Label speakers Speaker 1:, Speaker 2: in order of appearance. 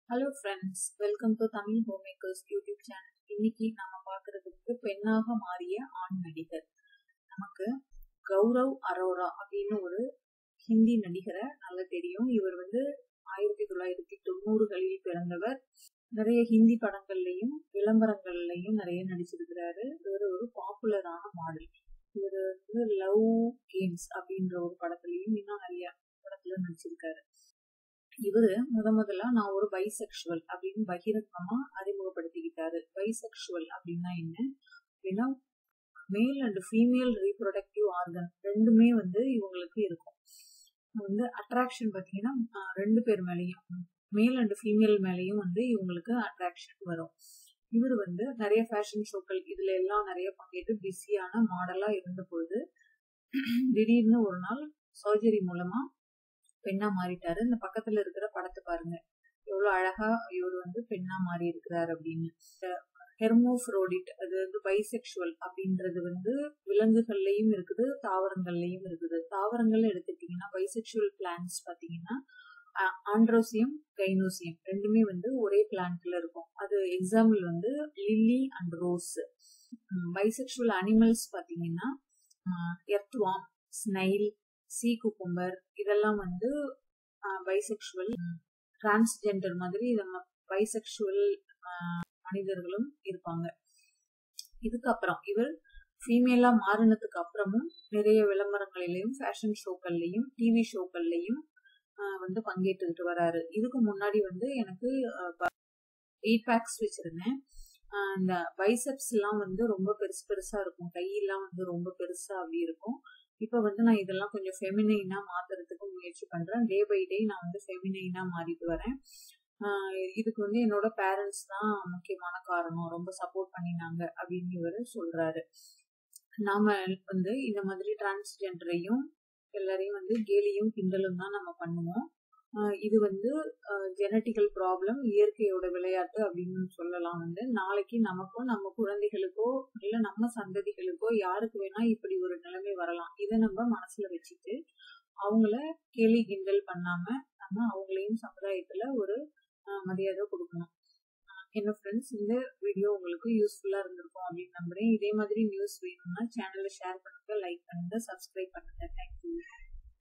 Speaker 1: hello friends welcome to Tamil home makers YouTube channel இன்னைக்கு நாம பார்க்கறதுக்கு பெண்ணாக மாறிய ஆண் நடிகர் நமக்கு கௌரவ் அரோரா அப்படின்னு ஒரு ஹிந்தி நடிகரை நல்லா தெரியும் இவர் வந்து ஆயிரத்தி தொள்ளாயிரத்தி தொண்ணூறுகளில் பிறந்தவர் நிறைய ஹிந்தி படங்கள்லையும் விளம்பரங்கள்லையும் நிறைய நடிச்சிருக்கிறாரு இவர் ஒரு பாப்புலரான மாடல் இவர் வந்து லவ் கேம்ஸ் அப்படின்ற ஒரு படத்துலையும் இன்னும் நிறைய படத்துல நடிச்சிருக்காரு இவரு முத முதல்ல நான் ஒரு பைசெக்சுவல் அப்படின்னு பகிரங்கமா அறிமுகப்படுத்திக்கிட்டாரு பைசெக்சுவல் அப்படின்னா என்ன அப்படின்னா male and female reproductive organ ரெண்டுமே வந்து இவங்களுக்கு இருக்கும் வந்து அட்ராக்ஷன் பார்த்தீங்கன்னா ரெண்டு பேர் மேலேயும் மேல் அண்ட் ஃபீமேல் மேலேயும் வந்து இவங்களுக்கு அட்ராக்ஷன் வரும் இவர் வந்து நிறைய ஃபேஷன் ஷோக்கள் இதுல எல்லாம் நிறைய பங்கேற்று பிஸியான மாடலா இருந்த பொழுது திடீர்னு ஒரு நாள் சர்ஜரி மூலமா பெண்ணா மாறிட்டாரு இந்த பக்கத்துல இருக்கிற படத்தை பாருங்க எவ்வளவு அழகா இவர் வந்து பெண்ணா மாறி இருக்கிறார் அப்படின்னு ஹெர்மோஃப்ரோடிட் அது வந்து பைசெக்சுவல் அப்படின்றது வந்து விலங்குகள்லயும் இருக்குது தாவரங்கள்லயும் இருக்குது தாவரங்கள்ல எடுத்துக்கிட்டீங்கன்னா பைசெக்சுவல் பிளான்ஸ் பாத்தீங்கன்னா ஆண்ட்ரோசியம் கைனோசியம் ரெண்டுமே வந்து ஒரே பிளான்ட்ல இருக்கும் அது எக்ஸாம்பிள் வந்து lily and rose bisexual animals பாத்தீங்கன்னா எர்த்வாம் ஸ்னைல் சீ குக்கும்பர் இதெல்லாம் வந்து பைசெக்சுவல் டிரான்ஸ்ஜெண்டர் மாதிரி நம்ம பைசெக்சுவல் மனிதர்களும் இருப்பாங்க இதுக்கப்புறம் இவர் ஃபீமேலா மாறினதுக்கு அப்புறமும் நிறைய விளம்பரங்களிலையும் ஃபேஷன் ஷோக்கள்லையும் டிவி ஷோக்கள்லையும் வந்து பங்கேற்றுக்கிட்டு வராரு இதுக்கு முன்னாடி வந்து எனக்கு எயிட் பேக்ஸ் வச்சிருந்தேன் இந்த பைசப்ஸ் எல்லாம் வந்து ரொம்ப பெருசு பெருசா இருக்கும் கையெல்லாம் வந்து ரொம்ப பெருசா அப்படி இருக்கும் இப்போ வந்து நான் இதெல்லாம் கொஞ்சம் ஃபெமினைனா மாத்துறதுக்கு முயற்சி பண்றேன் டே பை டே நான் வந்து ஃபெமினைனா மாறிட்டு வரேன் இதுக்கு வந்து என்னோட பேரண்ட்ஸ் தான் முக்கியமான காரணம் ரொம்ப சப்போர்ட் பண்ணினாங்க அப்படின்னு இவர் சொல்றாரு நாம வந்து இந்த மாதிரி டிரான்ஸ்ஜெண்டரையும் எல்லாரையும் வந்து கேலியும் கிண்டலும் தான் நம்ம பண்ணுவோம் இது வந்து ஜெனட்டிக்கல் ப்ராப்ளம் இயற்கையோட விளையாட்டு அப்படின்னு சொல்லலாம் வந்து நாளைக்கு நமக்கும் நம்ம குழந்தைகளுக்கோ இல்ல நம்ம சந்ததிகளுக்கோ யாருக்கு வேணா இப்படி ஒரு நிலைமை வரலாம் இதை நம்ம மனசுல வச்சுட்டு அவங்கள கேலி கிண்டல் பண்ணாம நம்ம அவங்களையும் சமுதாயத்துல ஒரு மரியாதை கொடுக்கணும் என்ன ஃப்ரெண்ட்ஸ் இந்த வீடியோ உங்களுக்கு யூஸ்ஃபுல்லா இருந்திருக்கும் அப்படின்னு நம்புறேன் இதே மாதிரி நியூஸ் வேணும்னா சேனலை ஷேர் பண்ணுங்க லைக் பண்ணுங்க சப்ஸ்கிரைப் பண்ணுங்க தேங்க்யூ